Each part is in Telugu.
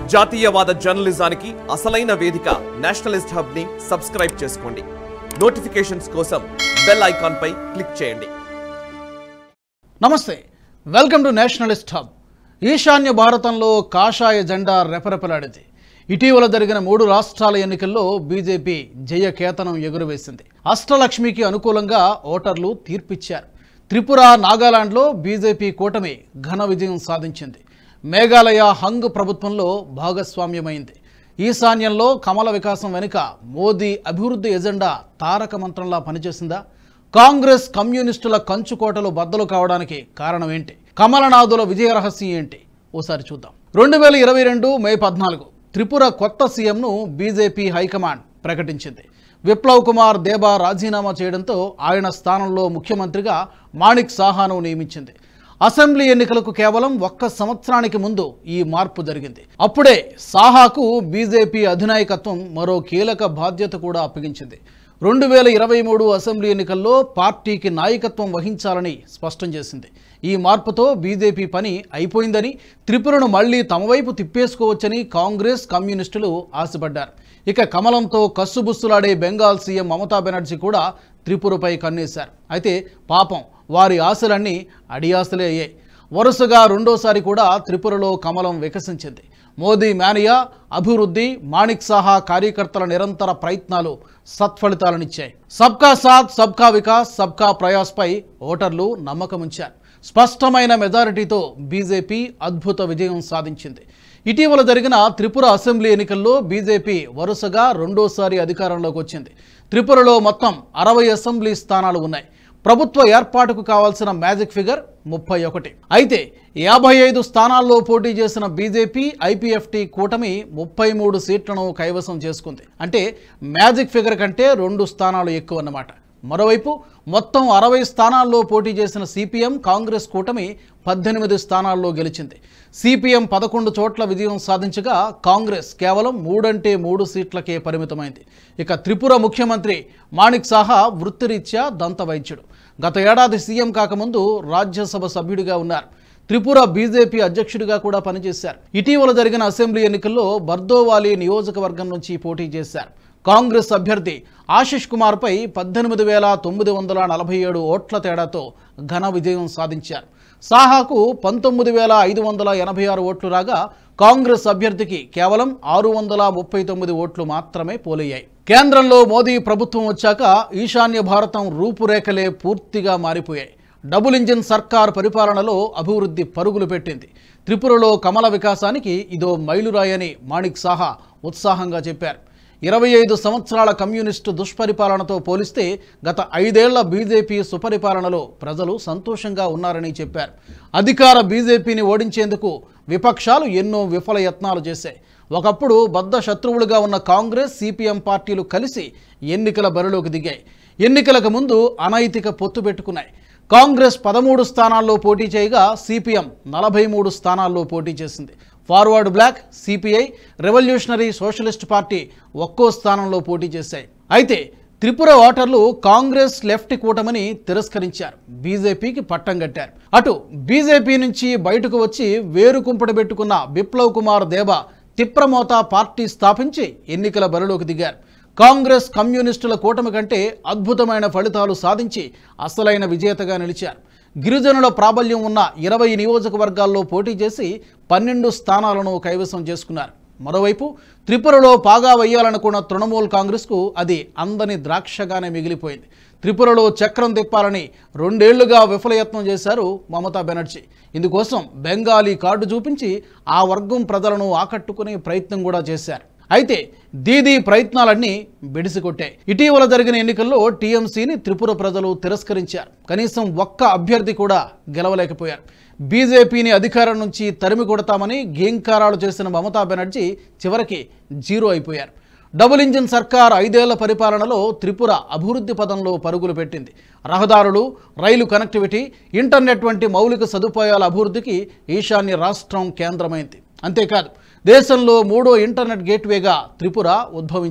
జాతీయవాద జర్నలిజానికి అసలైన వేదిక నేషనలిస్ట్ హబ్ ని సబ్స్క్రైబ్ చేసుకోండి నోటిఫికేషన్స్ కోసం బెల్ ఐకాన్ పై క్లిక్ చేయండి నమస్తే వెల్కమ్ టు నేషనలిస్ట్ హబ్ ఈశాన్య భారతంలో కాషాయ జెండా రెపరెపలాడింది ఇటీవల జరిగిన మూడు రాష్ట్రాల ఎన్నికల్లో బీజేపీ జయకేతనం ఎగురవేసింది అష్టలక్ష్మికి అనుకూలంగా ఓటర్లు తీర్పిచ్చారు త్రిపుర నాగాలాండ్లో బీజేపీ కూటమి ఘన విజయం సాధించింది మేఘాలయ హంగ్ ప్రభుత్వంలో భాగస్వామ్యమైంది ఈశాన్యంలో కమల వికాసం వెనుక మోదీ అభివృద్ధి ఎజెండా తారక మంత్రంలా పనిచేసిందా కాంగ్రెస్ కమ్యూనిస్టుల కంచుకోటలు బద్దలు కావడానికి కారణం ఏంటి కమలనాథుల విజయ రహస్యం ఏంటి ఓసారి చూద్దాం రెండు వేల ఇరవై రెండు మే పద్నాలుగు త్రిపుర కొత్త సీఎంను బీజేపీ హైకమాండ్ ప్రకటించింది విప్లవ్ కుమార్ దేబా రాజీనామా చేయడంతో ఆయన స్థానంలో ముఖ్యమంత్రిగా మాణిక్ సాహాను నియమించింది అసెంబ్లీ ఎన్నికలకు కేవలం ఒక్క సంవత్సరానికి ముందు ఈ మార్పు జరిగింది అప్పుడే సాహాకు బీజేపీ అధినాయకత్వం మరో కీలక బాధ్యత కూడా అప్పగించింది రెండు వేల ఇరవై మూడు అసెంబ్లీ ఎన్నికల్లో పార్టీకి నాయకత్వం వహించాలని స్పష్టం చేసింది ఈ మార్పుతో బీజేపీ పని అయిపోయిందని త్రిపురను మళ్లీ తమ వైపు తిప్పేసుకోవచ్చని కాంగ్రెస్ కమ్యూనిస్టులు ఆశపడ్డారు ఇక కమలంతో కస్సుబుస్సులాడే బెంగాల్ సీఎం మమతా బెనర్జీ కూడా త్రిపురపై కన్నేశారు అయితే పాపం వారి ఆశలన్నీ అడియాసలే అయ్యాయి వరుసగా రెండోసారి కూడా త్రిపురలో కమలం వికసించింది మోదీ మేనియా అభివృద్ధి మాణిక్ సాహా కార్యకర్తల నిరంతర ప్రయత్నాలు సత్ఫలితాలనిచ్చాయి సబ్కా సాత్ సబ్కా వికాస్ సబ్కా ప్రయాస్పై ఓటర్లు నమ్మకముంచారు స్పష్టమైన మెజారిటీతో బీజేపీ అద్భుత విజయం సాధించింది ఇటీవల జరిగిన త్రిపుర అసెంబ్లీ ఎన్నికల్లో బీజేపీ వరుసగా రెండోసారి అధికారంలోకి వచ్చింది త్రిపురలో మొత్తం అరవై అసెంబ్లీ స్థానాలు ఉన్నాయి ప్రభుత్వ ఏర్పాటుకు కావాల్సిన మ్యాజిక్ ఫిగర్ ముప్పై ఒకటి అయితే యాభై ఐదు స్థానాల్లో పోటీ చేసిన బీజేపీ ఐపీఎఫ్టీ కూటమి ముప్పై మూడు సీట్లను కైవసం చేసుకుంది అంటే మ్యాజిక్ ఫిగర్ కంటే రెండు స్థానాలు ఎక్కువ అన్నమాట మరోవైపు మొత్తం అరవై స్థానాల్లో పోటీ చేసిన సిపిఎం కాంగ్రెస్ కూటమి పద్దెనిమిది స్థానాల్లో గెలిచింది సిపిఎం పదకొండు చోట్ల విజయం సాధించగా కాంగ్రెస్ కేవలం మూడంటే మూడు సీట్లకే పరిమితమైంది ఇక త్రిపుర ముఖ్యమంత్రి మాణిక్ సాహా వృత్తిరీత్యా దంతవైద్యుడు గత ఏడాది సీఎం కాకముందు రాజ్యసభ సభ్యుడిగా ఉన్నారు త్రిపుర బీజేపీ అధ్యక్షుడిగా కూడా పనిచేశారు ఇటీవల జరిగిన అసెంబ్లీ ఎన్నికల్లో బర్దోవాలి నియోజకవర్గం నుంచి పోటీ చేశారు కాంగ్రెస్ అభ్యర్థి ఆశిష్ కుమార్పై పద్దెనిమిది వేల తొమ్మిది వందల నలభై ఏడు ఓట్ల తేడాతో ఘన విజయం సాధించారు సాహాకు పంతొమ్మిది వేల ఐదు వందల ఎనభై ఆరు ఓట్లు రాగా కాంగ్రెస్ అభ్యర్థికి కేవలం ఆరు వందల ముప్పై తొమ్మిది ఓట్లు మాత్రమే పోలయ్యాయి కేంద్రంలో మోదీ ప్రభుత్వం వచ్చాక ఈశాన్య భారతం రూపురేఖలే పూర్తిగా మారిపోయాయి డబుల్ ఇంజిన్ సర్కార్ పరిపాలనలో అభివృద్ధి పరుగులు పెట్టింది త్రిపురలో కమల వికాసానికి ఇదో మైలురాయని మాణిక్ సాహా ఉత్సాహంగా చెప్పారు ఇరవై ఐదు సంవత్సరాల కమ్యూనిస్టు దుష్పరిపాలనతో పోలిస్తే గత ఐదేళ్ల బీజేపీ సుపరిపాలనలో ప్రజలు సంతోషంగా ఉన్నారని చెప్పారు అధికార బీజేపీని ఓడించేందుకు విపక్షాలు ఎన్నో విఫల యత్నాలు చేశాయి ఒకప్పుడు బద్ద శత్రువులుగా ఉన్న కాంగ్రెస్ సిపిఎం పార్టీలు కలిసి ఎన్నికల బరిలోకి దిగాయి ఎన్నికలకు ముందు అనైతిక పొత్తు పెట్టుకున్నాయి కాంగ్రెస్ పదమూడు స్థానాల్లో పోటీ చేయగా సిపిఎం నలభై మూడు స్థానాల్లో పోటీ చేసింది ఫార్వర్డ్ బ్లాక్ సిపిఐ రెవల్యూషనరీ సోషలిస్ట్ పార్టీ ఒక్కో స్థానంలో పోటీ చేశాయి అయితే త్రిపుర ఓటర్లు కాంగ్రెస్ లెఫ్ట్ కూటమిని తిరస్కరించారు బీజేపీకి పట్టం కట్టారు అటు బీజేపీ నుంచి బయటకు వచ్చి వేరు కుంపట పెట్టుకున్న బిప్లవ్ కుమార్ దేబా తిప్రమోత పార్టీ స్థాపించి ఎన్నికల బరిలోకి దిగారు కాంగ్రెస్ కమ్యూనిస్టుల కూటమి కంటే అద్భుతమైన ఫలితాలు సాధించి అసలైన విజేతగా నిలిచారు గిరిజనుల ప్రాబల్యం ఉన్న ఇరవై నియోజకవర్గాల్లో పోటీ చేసి పన్నెండు స్థానాలను కైవసం చేసుకున్నారు మరోవైపు త్రిపురలో పాగా వేయాలనుకున్న తృణమూల్ కాంగ్రెస్కు అది అందని ద్రాక్షగానే మిగిలిపోయింది త్రిపురలో చక్రం తిప్పాలని రెండేళ్లుగా విఫలయత్నం చేశారు మమతా బెనర్జీ ఇందుకోసం బెంగాలీ కార్డు చూపించి ఆ వర్గం ప్రజలను ఆకట్టుకునే ప్రయత్నం కూడా చేశారు అయితే దీదీ ప్రయత్నాలన్నీ బెడిసికొట్టాయి ఇటీవల జరిగిన ఎన్నికల్లో టీఎంసీని త్రిపుర ప్రజలు తిరస్కరించారు కనీసం ఒక్క అభ్యర్థి కూడా గెలవలేకపోయారు బీజేపీని అధికారం నుంచి తరిమి కొడతామని గేంకారాలు చేసిన మమతా బెనర్జీ చివరికి జీరో అయిపోయారు డబుల్ ఇంజిన్ సర్కార్ ఐదేళ్ల పరిపాలనలో త్రిపుర అభివృద్ధి పదంలో పరుగులు పెట్టింది రహదారులు రైలు కనెక్టివిటీ ఇంటర్నెట్ వంటి మౌలిక సదుపాయాల అభివృద్ధికి ఈశాన్య రాష్ట్రం కేంద్రమైంది అంతేకాదు దేశంలో మూడో ఇంటర్నెట్ గేట్వేగా త్రిపుర ఉద్భవించింది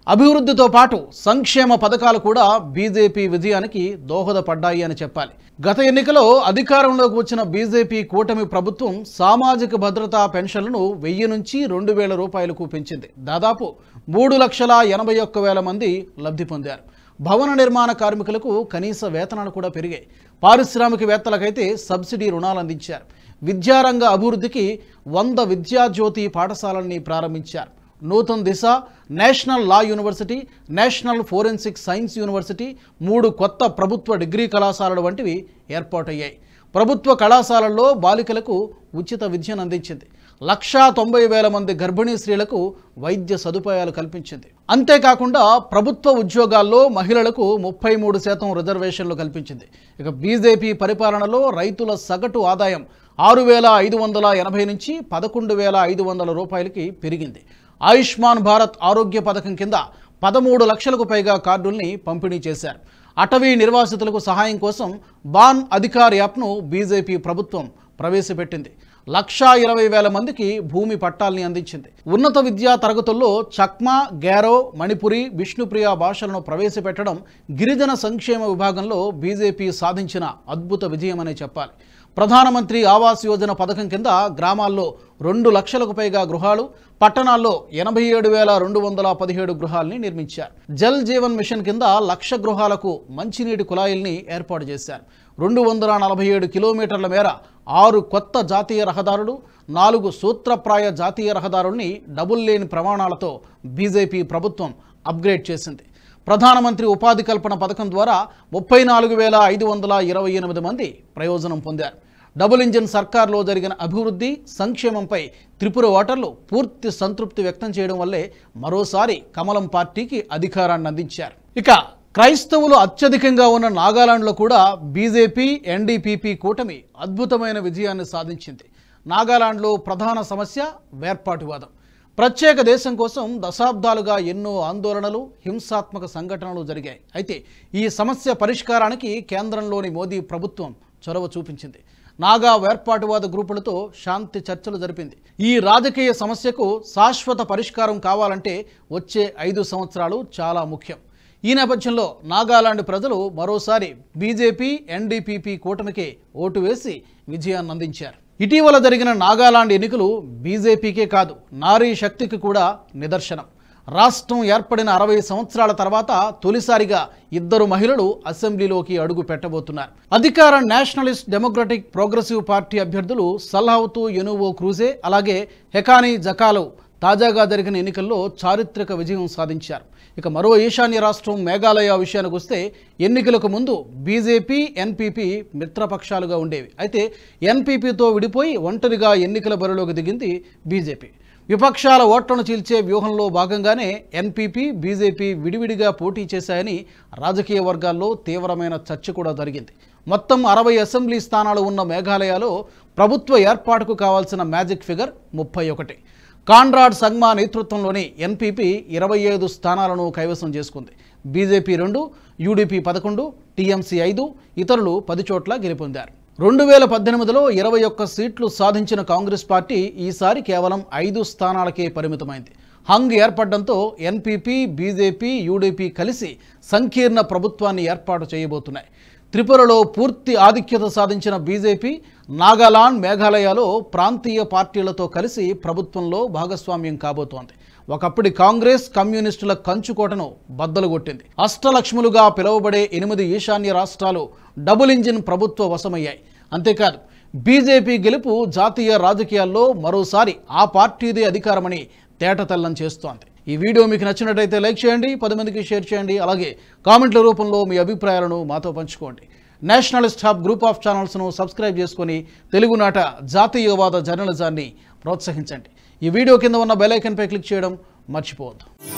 అభివృద్ధితో పాటు సంక్షేమ పథకాలు కూడా బీజేపీ విజయానికి దోహదపడ్డాయి అని చెప్పాలి గత ఎన్నికలో అధికారంలోకి వచ్చిన బీజేపీ కూటమి ప్రభుత్వం సామాజిక భద్రతా పెన్షన్లను వెయ్యి నుంచి రెండు వేల రూపాయలకు పెంచింది దాదాపు మూడు లక్షల ఎనభై ఒక్క వేల మంది లబ్ధి పొందారు భవన నిర్మాణ కార్మికులకు కనీస వేతనాలు కూడా పెరిగాయి పారిశ్రామికవేత్తలకైతే సబ్సిడీ రుణాలు అందించారు విద్యారంగ అభివృద్ధికి వంద విద్యాజ్యోతి పాఠశాలల్ని ప్రారంభించారు నూతన్ దిశ national law university national forensic science university మూడు కొత్త ప్రభుత్వ డిగ్రీ కళాశాలలు వంటివి ఏర్పాటయ్యాయి ప్రభుత్వ కళాశాలల్లో బాలికలకు ఉచిత విద్యను అందించింది లక్షా తొంభై వేల మంది గర్భిణీ స్త్రీలకు వైద్య సదుపాయాలు కల్పించింది అంతేకాకుండా ప్రభుత్వ ఉద్యోగాల్లో మహిళలకు ముప్పై మూడు శాతం రిజర్వేషన్లు కల్పించింది ఇక బీజేపీ పరిపాలనలో రైతుల సగటు ఆదాయం ఆరు వేల ఐదు వందల ఎనభై నుంచి పదకొండు వేల ఐదు వందల రూపాయలకి పెరిగింది ఆయుష్మాన్ భారత్ ఆరోగ్య పథకం కింద పదమూడు లక్షలకు పైగా కార్డుల్ని పంపిణీ చేశారు అటవీ నిర్వాసితులకు సహాయం కోసం బాన్ అధికార్ యాప్ను బీజేపీ ప్రభుత్వం ప్రవేశపెట్టింది లక్షా ఇరవై వేల మందికి భూమి పట్టాల్ని అందించింది ఉన్నత విద్యా తరగతుల్లో చక్మా గ్యారో మణిపురి విష్ణుప్రియ భాషలను ప్రవేశపెట్టడం గిరిజన సంక్షేమ విభాగంలో బీజేపీ సాధించిన అద్భుత విజయమనే చెప్పాలి ప్రధానమంత్రి ఆవాస్ యోజన పథకం కింద గ్రామాల్లో రెండు లక్షలకు పైగా గృహాలు పట్టణాల్లో ఎనభై ఏడు వేల రెండు వందల పదిహేడు గృహాల్ని నిర్మించారు జల్ జీవన్ మిషన్ కింద లక్ష గృహాలకు మంచినీటి కుళాయిల్ని ఏర్పాటు చేశారు రెండు వందల నలభై ఏడు కిలోమీటర్ల మేర ఆరు కొత్త జాతీయ రహదారులు నాలుగు సూత్రప్రాయ జాతీయ రహదారుల్ని డబుల్ లేని ప్రమాణాలతో బీజేపీ ప్రభుత్వం అప్గ్రేడ్ చేసింది ప్రధానమంత్రి ఉపాధి కల్పన పథకం ద్వారా ముప్పై నాలుగు వేల ఐదు వందల ఇరవై ఎనిమిది మంది ప్రయోజనం పొందారు డబుల్ ఇంజిన్ సర్కార్లో జరిగిన అభివృద్ధి సంక్షేమంపై త్రిపుర ఓటర్లు పూర్తి సంతృప్తి వ్యక్తం చేయడం వల్లే మరోసారి కమలం పార్టీకి అధికారాన్ని అందించారు ఇక క్రైస్తవులు అత్యధికంగా ఉన్న నాగాలాండ్లో కూడా బీజేపీ ఎన్డీపీపీ కూటమి అద్భుతమైన విజయాన్ని సాధించింది నాగాలాండ్లో ప్రధాన సమస్య వేర్పాటువాదం ప్రత్యేక దేశం కోసం దశాబ్దాలుగా ఎన్నో ఆందోళనలు హింసాత్మక సంఘటనలు జరిగాయి అయితే ఈ సమస్య పరిష్కారానికి కేంద్రంలోని మోదీ ప్రభుత్వం చొరవ చూపించింది నాగా వేర్పాటువాద గ్రూపులతో శాంతి చర్చలు జరిపింది ఈ రాజకీయ సమస్యకు శాశ్వత పరిష్కారం కావాలంటే వచ్చే ఐదు సంవత్సరాలు చాలా ముఖ్యం ఈ నేపథ్యంలో నాగాలాండ్ ప్రజలు మరోసారి బీజేపీ ఎన్డీపీపీ కూటమికి ఓటు వేసి విజయాన్ని అందించారు ఇటీవల జరిగిన నాగాలాండ్ ఎన్నికలు బీజేపీకే కాదు నారీ శక్తికి కూడా నిదర్శనం రాష్ట్రం ఏర్పడిన అరవై సంవత్సరాల తర్వాత తొలిసారిగా ఇద్దరు మహిళలు అసెంబ్లీలోకి అడుగు పెట్టబోతున్నారు అధికార నేషనలిస్ట్ డెమోక్రటిక్ ప్రోగ్రెసివ్ పార్టీ అభ్యర్థులు సల్హావుతూ ఎనువో క్రూజే అలాగే హెకానీ జకాలో తాజాగా జరిగిన ఎన్నికల్లో చారిత్రక విజయం సాధించారు ఇక మరో ఈశాన్య రాష్ట్రం మేఘాలయ విషయానికి వస్తే ఎన్నికలకు ముందు బీజేపీ ఎన్పీపీ మిత్రపక్షాలుగా ఉండేవి అయితే ఎన్పీపీతో విడిపోయి ఒంటరిగా ఎన్నికల బరిలోకి దిగింది బీజేపీ విపక్షాల ఓట్లను చీల్చే వ్యూహంలో భాగంగానే ఎన్పీపీ బీజేపీ విడివిడిగా పోటీ చేశాయని రాజకీయ వర్గాల్లో తీవ్రమైన చర్చ కూడా జరిగింది మొత్తం అరవై అసెంబ్లీ స్థానాలు ఉన్న మేఘాలయలో ప్రభుత్వ ఏర్పాటుకు కావాల్సిన మ్యాజిక్ ఫిగర్ ముప్పై ఒకటి కాన్రాడ్ సంగ్మా నేతృత్వంలోని ఎన్పీపీ ఇరవై ఐదు స్థానాలను కైవసం చేసుకుంది బీజేపీ రెండు యూడీపీ పదకొండు టీఎంసీ ఐదు ఇతరులు పది చోట్ల గెలుపొందారు రెండు వేల పద్దెనిమిదిలో ఇరవై ఒక్క సీట్లు సాధించిన కాంగ్రెస్ పార్టీ ఈసారి కేవలం ఐదు స్థానాలకే పరిమితమైంది హంగ్ ఏర్పడడంతో ఎన్పీపీ బీజేపీ యూడీపీ కలిసి సంకీర్ణ ప్రభుత్వాన్ని ఏర్పాటు చేయబోతున్నాయి త్రిపురలో పూర్తి ఆధిక్యత సాధించిన బీజేపీ నాగాలాండ్ మేఘాలయలో ప్రాంతీయ పార్టీలతో కలిసి ప్రభుత్వంలో భాగస్వామ్యం కాబోతోంది ఒకప్పటి కాంగ్రెస్ కమ్యూనిస్టుల కంచుకోటను బద్దలు కొట్టింది అష్టలక్ష్ములుగా పిలువబడే ఎనిమిది ఈశాన్య రాష్ట్రాలు డబుల్ ఇంజిన్ ప్రభుత్వ వశమయ్యాయి అంతేకాదు బీజేపీ గెలుపు జాతీయ రాజకీయాల్లో మరోసారి ఆ పార్టీదే అధికారమని తేటతెల్లం చేస్తోంది ఈ వీడియో మీకు నచ్చినట్టయితే లైక్ చేయండి పది మందికి షేర్ చేయండి అలాగే కామెంట్ల రూపంలో మీ అభిప్రాయాలను మాతో పంచుకోండి నేషనలిస్ట్ హబ్ గ్రూప్ ఆఫ్ ఛానల్స్ను సబ్స్క్రైబ్ చేసుకొని తెలుగునాట జాతీయవాద జర్నలిజాన్ని ప్రోత్సహించండి ఈ వీడియో కింద ఉన్న బెల్ ఐకన్పై క్లిక్ చేయడం మర్చిపోవద్దు